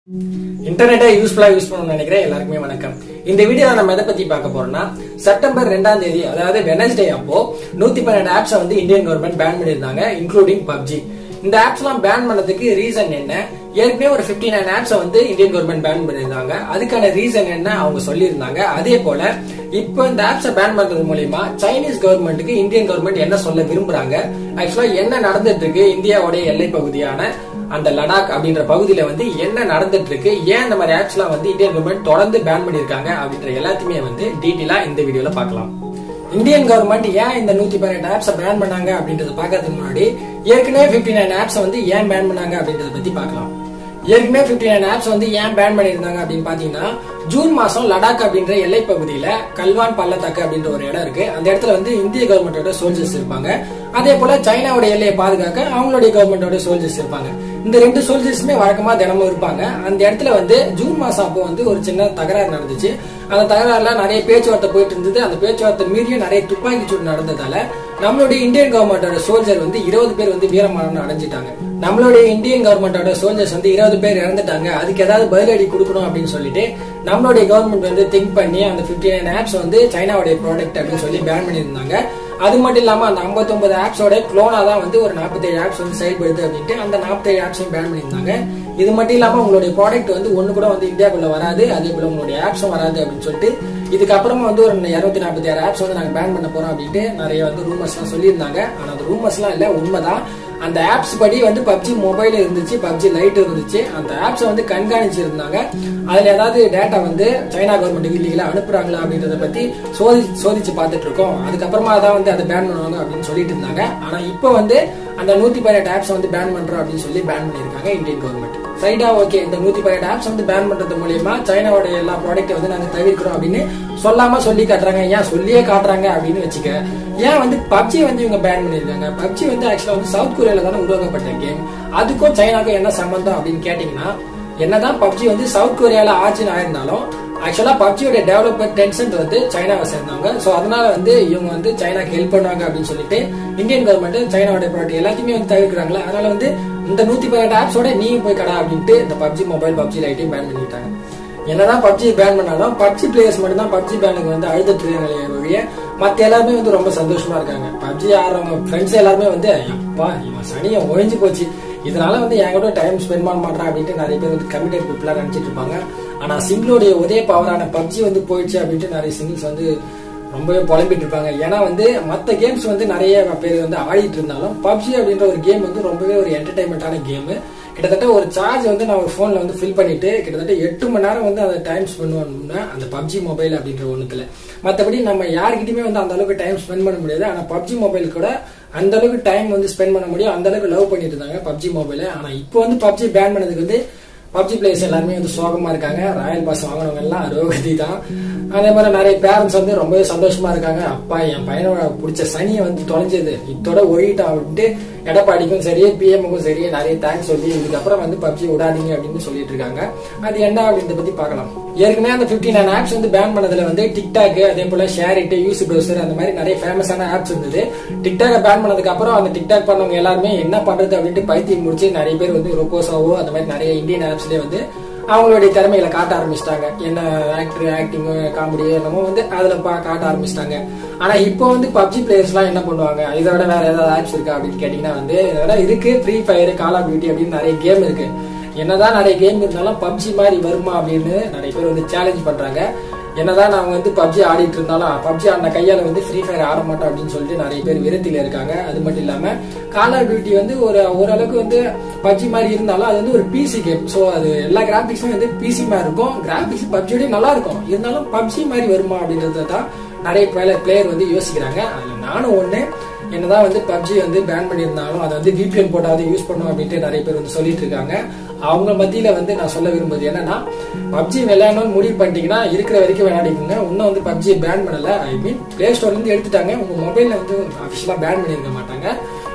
இன்டர்நெட்டை யூஸ்ஃபுல்லா யூஸ் பண்ணணும்னு நினைக்கிறேன் எல்லாருக்குமே வணக்கம் இந்த வீடியோ நம்ம எதை பத்தி பார்க்க போறோம்னா செப்டம்பர் ரெண்டாம் தேதி அதாவது வெனஸ்டே அப்போ நூத்தி பன்னெண்டு ஆப்ஸை வந்து இந்தியன் கவர்மெண்ட் பேன் பண்ணியிருந்தாங்க இன்க்ளூடிங் பப்ஜி இந்த ஆப்ஸ் எல்லாம் பேன் பண்ணதுக்கு ரீசன் என்ன ஏற்கனவே ஒரு 59 நைன் ஆப்ஸை வந்து இந்தியன் கவர்மெண்ட் பேன் பண்ணியிருந்தாங்க அதுக்கான ரீசன் என்ன அவங்க சொல்லியிருந்தாங்க அதே போல இப்போ இந்த ஆப்ஸை பேன் பண்றது மூலியமா சைனீஸ் கவர்மெண்ட்டுக்கு இந்தியன் கவர்மெண்ட் என்ன சொல்ல விரும்புறாங்க ஆக்சுவலா என்ன நடந்துட்டு இருக்கு இந்தியாவுடைய எல்லை பகுதியான அந்த லடாக் அப்படின்ற பகுதியில வந்து என்ன நடந்துட்டு இருக்கு ஏன் இந்த மாதிரி ஆப்ஸ் எல்லாம் வந்து இந்தியன் கவர்மெண்ட் தொடர்ந்து பேன் பண்ணிருக்காங்க அப்படின்ற எல்லாத்தையுமே வந்து டீட்டெயிலா இந்த வீடியோல பார்க்கலாம் இந்தியன் கவர்மெண்ட் ஏன் இந்த நூத்தி பதினெட்டு ஆப்ஸை பேன் பண்ணாங்க அப்படின்றத பாக்கிறதுக்கு முன்னாடி ஏற்கனவே 59 நைன் ஆப்ஸை வந்து ஏன் பேன் பண்ணாங்க அப்படின்றத பத்தி பார்க்கலாம் ஏற்கனவே 59 நைன் ஆப்ஸ் வந்து ஏன் பேன் பண்ணியிருந்தாங்க அப்படின்னு பாத்தீங்கன்னா ஜூன் மாசம் லடாக் அப்படின்ற எல்லை பகுதியில கல்வான் பள்ளத்தாக்கு அப்படின்ற ஒரு இடம் இருக்கு அந்த இடத்துல வந்து இந்திய கவர்மெண்டோட சோல்ஜர்ஸ் இருப்பாங்க அதே போல சைனாவோட எல்லையை பாதுகாக்க அவங்களுடைய கவர்மெண்டோட சோல்ஜர்ஸ் இருப்பாங்க இந்த ரெண்டு சோல்ஜர்ஸுமே வழக்கமா தினமும் இருப்பாங்க அந்த இடத்துல வந்து ஜூன் மாசம் அப்போ வந்து ஒரு சின்ன தகராறு நடந்துச்சு அந்த தகராறுல நிறைய பேச்சுவார்த்தை போயிட்டு இருந்தது அந்த பேச்சுவார்த்தை மீறியும் நிறைய துப்பாக்கி சூடு நடந்ததால நம்மளுடைய இந்தியன் கவர்மெண்டோட சோல்ஜர் வந்து இருபது பேர் வந்து வீரமரணம் அடைஞ்சிட்டாங்க நம்மளுடைய இந்தியன் கவர்மெண்டோட சோல்ஜர்ஸ் வந்து இருபது பேர் இறந்துட்டாங்க அதுக்கு ஏதாவது பதிலடி கொடுக்கணும் அப்படின்னு சொல்லிட்டு நம்மளுடைய கவர்மெண்ட் வந்து திங்க் பண்ணி அந்த 59 நைன் ஆப்ஸ் வந்து சைனாவுடைய ப்ராடக்ட் அப்படின்னு சொல்லி பேன் பண்ணியிருந்தாங்க அது மட்டும் இல்லாம அந்த 59 ஆப்ஸோட குளோனா தான் வந்து ஒரு 47 ஆப்ஸ் வந்து செயல்படுது அப்படின்ட்டு அந்த 47 ஆப்ஸையும் பேன் பண்ணியிருந்தாங்க இது மட்டும் இல்லாம உங்களுடைய ப்ராடக்ட் வந்து ஒண்ணு கூட வந்து இந்தியாக்குள்ள வராது அதே போல உங்களுடைய ஆப்ஸும் வராது அப்படின்னு சொல்லிட்டு இதுக்கப்புறமா வந்து ஒரு இருநூத்தி நாற்பத்தி ஆறு ஆப்ஸ் வந்து நாங்க பேன் பண்ண போறோம் அப்படின்ட்டு நிறைய வந்து ரூமர்ஸ் எல்லாம் சொல்லியிருந்தாங்க ஆனா அந்த ரூமர்ஸ் எல்லாம் இல்ல உண்மைதான் அந்த ஆப்ஸ் படி வந்து பப்ஜி மொபைல் இருந்துச்சு பப்ஜி லைட் இருந்துச்சு அந்த ஆப்ஸை வந்து கண்காணிச்சு இருந்தாங்க அதுல ஏதாவது டேட்டா வந்து சைனா கவர்மெண்ட் இல்லீகலா அனுப்புறாங்களா அப்படின்றத பத்தி சோதி சோதிச்சு பார்த்துட்டு இருக்கோம் அதுக்கப்புறமா தான் வந்து அதை பேன் பண்ணுவாங்க அப்படின்னு சொல்லிட்டு இருந்தாங்க ஆனா இப்போ வந்து அந்த நூத்தி பதினெட்டு ஆப்ஸ் வந்து பேன் பண்றோம் அப்படின்னு சொல்லி பேன் பண்ணிருக்காங்க இந்தியன் கவர்மெண்ட் ரைட்டா ஓகே இந்த நூத்தி பதினெட்டு ஆப்ஸ் வந்து பேன் பண்றது மூலியமா சைனாவோட எல்லா ப்ராடக்ட்டை வந்து நாங்க தவிர்க்கிறோம் அப்படின்னு சொல்லாம சொல்லி காட்டுறாங்க ஏன் சொல்லியே காட்டுறாங்க அப்படின்னு வச்சுக்க ஏன் வந்து பப்ஜி வந்து இவங்க பேன் பண்ணிருக்காங்க பப்ஜி வந்து ஆக்சுவலா வந்து சவுத் கொரியால தானே உருவாக்கப்பட்ட கேம் அதுக்கும் சைனாக்கும் என்ன சம்பந்தம் அப்படின்னு கேட்டீங்கன்னா என்னதான் பப்ஜி வந்து சவுத் கொரியால ஆட்சின்னு ஆயிருந்தாலும் ஆக்சுவலா பப்ஜியோட டெவலப்பர் டென்சென்ட் வந்து சைனாவை சேர்ந்தவங்க சோ அதனால வந்து இவங்க வந்து சைனாக்கு ஹெல்ப் பண்ணுவாங்க அப்படின்னு சொல்லிட்டு இந்தியன் கவர்மெண்ட் சைனாவோட ப்ராடக்ட் எல்லாத்தையுமே வந்து தவிர்க்கிறாங்களா அதனால வந்து இந்த நூத்தி பதினெட்டு ஆப்ஸோட நீங்க போய் கடா அப்படின்ட்டு இந்த பப்ஜி மொபைல் பப்ஜி லைட்டையும் பேன் பண்ணிட்டாங்க என்னதான் பப்ஜி பேன் பண்ணாலும் பப்ஜி பிளேயர்ஸ் மட்டும் தான் பப்ஜி பேனுக்கு வந்து அழுதுட்டு இருக்காங்க ஒழிய மத்த எல்லாருமே வந்து ரொம்ப சந்தோஷமா இருக்காங்க பப்ஜி ஆடுறவங்க ஃப்ரெண்ட்ஸ் எல்லாருமே வந்து அப்பா இவன் சனியை ஒழிஞ்சு போச்சு இதனால வந்து என் கூட டைம் ஸ்பெண்ட் பண்ண மாட்டான் அப்படின்ட்டு நிறைய பேர் வந்து கமிட்டட் பீப்புளா நினைச்சிட்டு இருப்பாங்க ஆனா சிங்கிளோடைய ஒரே பவரான பப்ஜி வந்து போயிடுச்சு அப்படின்ட்டு நிறைய சிங்கிள்ஸ் வந்து ரொம்பவே புலம்பிட்டு இருப்பாங்க ஏன்னா வந்து மற்ற கேம்ஸ் வந்து நிறைய பேர் வந்து ஆடிட்டு இருந்தாலும் பப்ஜி அப்படின்ற ஒரு கேம் வந்து ரொம்பவே ஒரு என்டர்டைன்மெண்டான கேம் கிட்டத்தட்ட ஒரு சார்ஜ் வந்து நான் ஒரு ஃபோனில் வந்து ஃபில் பண்ணிட்டு கிட்டத்தட்ட எட்டு மணி நேரம் வந்து அதை டைம் ஸ்பெண்ட் பண்ணணும்னா அந்த பப்ஜி மொபைல் அப்படின்ற ஒன்றுத்துல மற்றபடி நம்ம யார்கிட்டயுமே வந்து அந்த அளவுக்கு டைம் ஸ்பெண்ட் பண்ண முடியாது ஆனால் பப்ஜி மொபைல் கூட அந்த அளவுக்கு டைம் வந்து ஸ்பெண்ட் பண்ண முடியும் அந்த அளவுக்கு லவ் பண்ணிட்டு இருந்தாங்க பப்ஜி மொபைலை ஆனால் இப்போ வந்து பப்ஜி பேன் பண்ணதுக்கு வந்து பப்ஜி பிளேயர்ஸ் எல்லாருமே வந்து சோகமா இருக்காங்க ராயல் பாஸ் வாங்கினவங்க எல்லாம் அரோகதி தான் அதே மாதிரி நிறைய பேரண்ட்ஸ் வந்து ரொம்பவே சந்தோஷமா இருக்காங்க அப்பா என் பையனோட பிடிச்ச சனியை வந்து தொலைஞ்சது இதோட ஒழிட்டான் அப்படின்ட்டு எடப்பாடிக்கும் சரி பிஎம்முக்கும் சரி நிறைய தேங்க்ஸ் சொல்லி இதுக்கப்புறம் வந்து பப்ஜி விடாதீங்க அப்படின்னு சொல்லிட்டு இருக்காங்க அது என்ன அப்படின்றத பத்தி பார்க்கலாம் ஏற்கனவே அந்த 59 நைன் ஆப்ஸ் வந்து பேன் பண்ணதுல வந்து டிக்டாக் அதே போல ஷேர் இட் யூஸ் ப்ரௌசர் அந்த மாதிரி நிறைய ஃபேமஸான ஆப்ஸ் இருந்தது டிக்டாக் பேன் பண்ணதுக்கு அப்புறம் அந்த டிக்டாக் பண்ணவங்க எல்லாருமே என்ன பண்றது அப்படின்ட்டு பைத்தியம் முடிச்சு நிறைய பேர் வந்து ரொக்கோசாவோ அந்த மாதிரி நிறைய இந்தியன் ஆப்ஸ்லயே வந்து அவங்களுடைய திறமைகளை காட்ட ஆரம்பிச்சிட்டாங்க என்ன ஆக்டர் ஆக்டிங் காமெடி என்னமோ வந்து அதுல பா- காட்ட ஆரம்பிச்சிட்டாங்க ஆனா இப்போ வந்து பப்ஜி பிளேயர்ஸ் எல்லாம் என்ன பண்ணுவாங்க இதை விட வேற ஏதாவது ஆப்ஸ் இருக்கா அப்படின்னு கேட்டீங்கன்னா வந்து இதை விட இருக்கு free fire call of duty அப்படின்னு நிறைய கேம் இருக்கு என்னதான் நிறைய கேம் இருந்தாலும் பப்ஜி மாதிரி வருமா அப்படின்னு நிறைய பேர் வந்து சேலஞ்ச் பண்றாங்க என்னதான் நாங்க வந்து பப்ஜி ஆடிட்டு இருந்தாலும் பப்ஜி ஆடின கையால வந்து ஃப்ரீ ஃபயர் ஆட மாட்டோம் அப்படின்னு சொல்லிட்டு நிறைய பேர் விரத்தில இருக்காங்க அது மட்டும் இல்லாம கால் ஆஃப் டியூட்டி வந்து ஒரு ஓரளவுக்கு வந்து பப்ஜி மாதிரி இருந்தாலும் அது வந்து ஒரு பிசி கேம் ஸோ அது எல்லா கிராபிக்ஸும் வந்து பிசி மாதிரி இருக்கும் கிராபிக்ஸ் பப்ஜியோட நல்லா இருக்கும் இருந்தாலும் பப்ஜி மாதிரி வருமா அப்படின்றத தான் நிறைய பிளேயர் வந்து யோசிக்கிறாங்க அதுல நானும் ஒண்ணு என்னதான் வந்து பப்ஜி வந்து பேன் பண்ணியிருந்தாலும் அதை வந்து விபிஎன் போட்டாவது யூஸ் பண்ணும் அப்படின்ட்டு நிறைய பேர் வந்து சொல்லிட்டு இருக்காங்க அவங்க மத்தியில வந்து நான் சொல்ல விரும்புறது என்னன்னா பப்ஜி விளையாடணும்னு முடிவு பண்ணிட்டீங்கன்னா இருக்கிற வரைக்கும் விளையாடிக்கோங்க இன்னும் வந்து பப்ஜி பேன் பண்ணல ஐ மீன் பிளே ஸ்டோர்ல இருந்து எடுத்துட்டாங்க உங்க மொபைல்ல வந்து அபிஷியலா பேன் பண்ணிருக்க மாட்டாங்க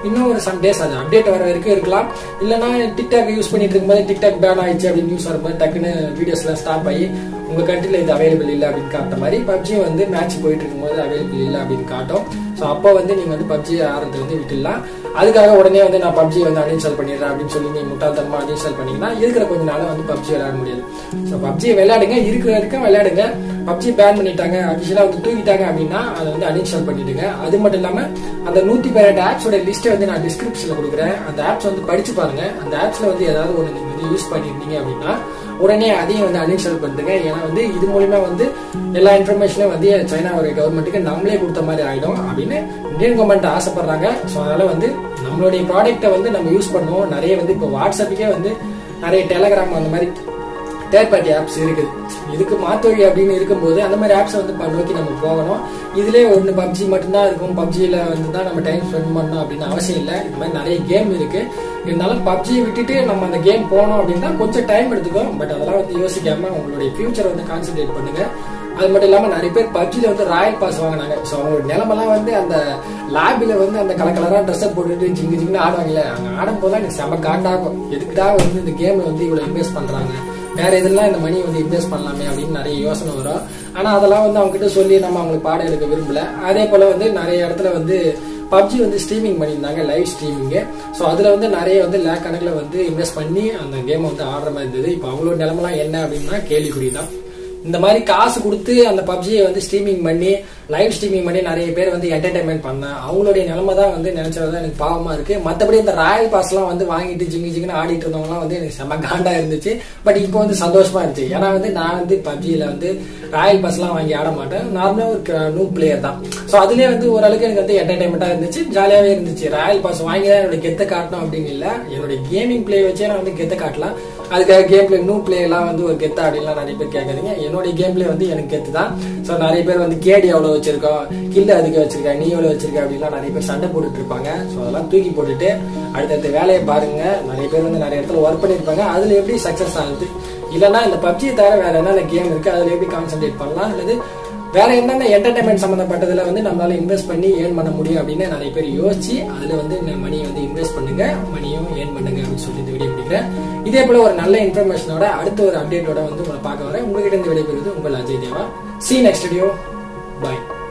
இன்னும் ஒரு சம் டேஸ் அது அப்டேட் வர வரைக்கும் இருக்கலாம் இல்லைன்னா டிக்டாக் யூஸ் பண்ணிட்டு இருக்கும்போது டிக்டாக் பேன் ஆயிடுச்சு அப்படின்னு நியூஸ் வரும்போது டக்குன்னு வீடியோஸ்லாம் ஸ்டாப் ஆகி உங்க கண்ட்ரில இது அவைலபிள் இல்லை அப்படின்னு காட்டுற மாதிரி பப்ஜி வந்து மேட்ச் போயிட்டு இருக்கும்போது அவைலபிள் இல்லை அப்படின்னு காட்டும் ஸோ அப்போ வந்து நீங்க வந்து பப்ஜி ஆரம்பத்தை வந்து விட்டுடலாம் அதுக்காக உடனே வந்து நான் பப்ஜி வந்து அன்இன்ஸ்டால் பண்ணிடுறேன் அப்படின்னு சொல்லி நீ முட்டாள்தனமா அன்இன்ஸ்டால் பண்ணீங்கன்னா இருக்கிற கொஞ்ச நாள் வந்து பப்ஜி விளையாட முடியாது ஸோ பப்ஜி விளையாடுங்க இருக்கிற வரைக்கும் விளையாடுங்க பப்ஜி பேன் பண்ணிட்டாங்க அபிஷியலாக வந்து தூக்கிட்டாங்க அப்படின்னா அதை வந்து அன்இன்ஸ்டால் பண்ணிடுங்க அது மட்டும் இல்லாம அந்த நூத்தி பதினெட்டு ஆப்ஸோட லிஸ்ட்டை வந்து நான் டிஸ்கிரிப்ஷன்ல கொடுக்குறேன் அந்த ஆப்ஸ் வந்து படிச்சு பாருங்க அந்த ஆப்ஸ்ல வந்து ஏதாவது ஒன்று நீங்க வந்து யூஸ் பண்ணிருந்தீங்க அப்படின்னா உடனே அதையும் வந்து அன்இன்ஸ்டால் பண்ணுங்க ஏன்னா வந்து இது மூலியமா வந்து எல்லா இன்ஃபர்மேஷனும் வந்து சைனாவோட கவர்மெண்ட்டுக்கு நம்மளே கொடுத்த மாதிரி ஆயிடும் அப்படின்னு இந்தியன் கவர்மெண்ட் ஆசைப்படுறாங்க ஸோ அதனால வந்து நம்மளுடைய ப்ராடக்ட்டை வந்து நம்ம யூஸ் பண்ணுவோம் நிறைய வந்து இப்போ வாட்ஸ்அப்புக்கே வந்து நிறைய டெலகிராம் அந்த மாதிரி தேர்ட் பார்ட்டி ஆப்ஸ் இருக்குது இதுக்கு மாத்தொழி அப்படின்னு இருக்கும்போது அந்த மாதிரி ஆப்ஸை வந்து ப- நோக்கி நம்ம போகணும் இதுலேயே ஒன்று பப்ஜி மட்டும்தான் இருக்கும் பப்ஜியில் வந்து தான் நம்ம டைம் ஸ்பெண்ட் பண்ணணும் அப்படின்னு அவசியம் இல்லை இந்த மாதிரி நிறைய கேம் இருக்கு இருந்தாலும் பப்ஜியை விட்டுட்டு நம்ம அந்த கேம் போனோம் அப்படின்னா கொஞ்சம் டைம் எடுத்துக்கும் பட் அதெல்லாம் வந்து யோசிக்காம உங்களுடைய ஃபியூச்சரை வந்து கான்சென்ட்ரேட் பண்ணுங்க அது மட்டும் இல்லாம நிறைய பேர் பப்ஜில வந்து ராயல் பாஸ் வாங்கினாங்க ஸோ அவங்களோட நிலமெல்லாம் வந்து அந்த லாபில வந்து அந்த கலர் கலரா ட்ரெஸ் போட்டுட்டு ஜிங்கு ஜிங்கு ஆடுவாங்கல்ல அங்க ஆடும் போதுதான் எனக்கு செம காண்டாகும் எதுக்குடா வந்து இந்த கேம்ல வந்து இவ்வளவு இன்வெஸ்ட் பண்றாங்க வேற எதெல்லாம் இந்த மணி வந்து இன்வெஸ்ட் பண்ணலாமே அப்படின்னு நிறைய யோசனை வரும் ஆனா அதெல்லாம் வந்து அவங்க கிட்ட சொல்லி நம்ம அவங்களுக்கு பாடம் எடுக்க விரும்பல அதே போல வந்து நிறைய இடத்துல வந்து பப்ஜி வந்து ஸ்ட்ரீமிங் பண்ணியிருந்தாங்க லைவ் ஸ்ட்ரீமிங்கு ஸோ அதில் வந்து நிறைய வந்து லேக் கணக்கில் வந்து இன்வெஸ்ட் பண்ணி அந்த கேமை வந்து ஆடுற மாதிரி இருந்தது இப்போ அவங்களோட நிலமெல்லாம் என்ன அப்படின்னா கேள்விக்குறி தான் இந்த மாதிரி காசு கொடுத்து அந்த பப்ஜியை வந்து ஸ்ட்ரீமிங் பண்ணி லைவ் ஸ்ட்ரீமிங் பண்ணி நிறைய பேர் வந்து என்டர்டைன்மெண்ட் பண்ண அவங்களுடைய நிலைமை தான் வந்து நினைச்சதான் எனக்கு பாவமா இருக்கு மற்றபடி இந்த ராயல் பாஸ்லாம் வந்து வாங்கிட்டு ஜிங்கி ஜிங்கின்னு ஆடிட்டு இருந்தவங்கலாம் வந்து எனக்கு செம்ம காண்டா இருந்துச்சு பட் இப்போ வந்து சந்தோஷமா இருந்துச்சு ஏன்னா வந்து நான் வந்து பப்ஜியில வந்து ராயல் பாஸ்லாம் வாங்கி ஆட மாட்டேன் நார்மலா ஒரு நியூ பிளேயர் தான் ஸோ அதுலேயே வந்து ஓரளவுக்கு எனக்கு வந்து என்டர்டைன்மெண்ட்டாக இருந்துச்சு ஜாலியாகவே இருந்துச்சு ராயல் பாஸ் வாங்கி தான் என்னோட கெத்தை காட்டணும் அப்படின்னு இல்லை என்னுடைய கேமிங் பிளே வச்சே நான் வந்து கெத்தை காட்டலாம் அதுக்காக கேம் பிளே நியூ பிளே எல்லாம் வந்து ஒரு கெத்தா அப்படின்லாம் நிறைய பேர் கேட்காதீங்க என்னுடைய கேம் பிளே வந்து எனக்கு கெத்து தான் ஸோ நிறைய பேர் வந்து கேடி எவ்வளோ வச்சிருக்கோம் கில்லு அதுக்கு வச்சிருக்க நீ எவ்வளோ வச்சிருக்க அப்படின்லாம் நிறைய பேர் சண்டை போட்டுட்டு இருப்பாங்க ஸோ அதெல்லாம் தூக்கி போட்டுட்டு அடுத்தடுத்த வேலையை பாருங்க நிறைய பேர் வந்து நிறைய இடத்துல ஒர்க் பண்ணியிருப்பாங்க அதுல எப்படி சக்சஸ் ஆகுது இல்லைன்னா இந்த பப்ஜியை தவிர வேற என்னென்ன கேம் இருக்கு அதுல எப்படி கான்சென்ட்ரேட் பண்ணலாம் அல்லது வேற என்னென்ன என்டர்டைன்மெண்ட் சம்பந்தப்பட்டதுல வந்து நம்மளால இன்வெஸ்ட் பண்ணி ஏர்ன் பண்ண முடியும் அப்படின்னு நிறைய பேர் யோசிச்சு அதுல வந்து மணியை வந்து இன்வெஸ்ட் பண்ணுங்க மணியும் ஏர்ன் பண்ணுங்க அப்படின்னு சொல்லி இந்த வீடியோ முடிக்கிறேன் இதே போல ஒரு நல்ல இன்ஃபர்மேஷனோட அடுத்த ஒரு அப்டேட்டோட வந்து உங்களை பார்க்க வரேன் உங்ககிட்ட இருந்து விடைபெறுவது உங்கள் Ajay Deva see next video பாய்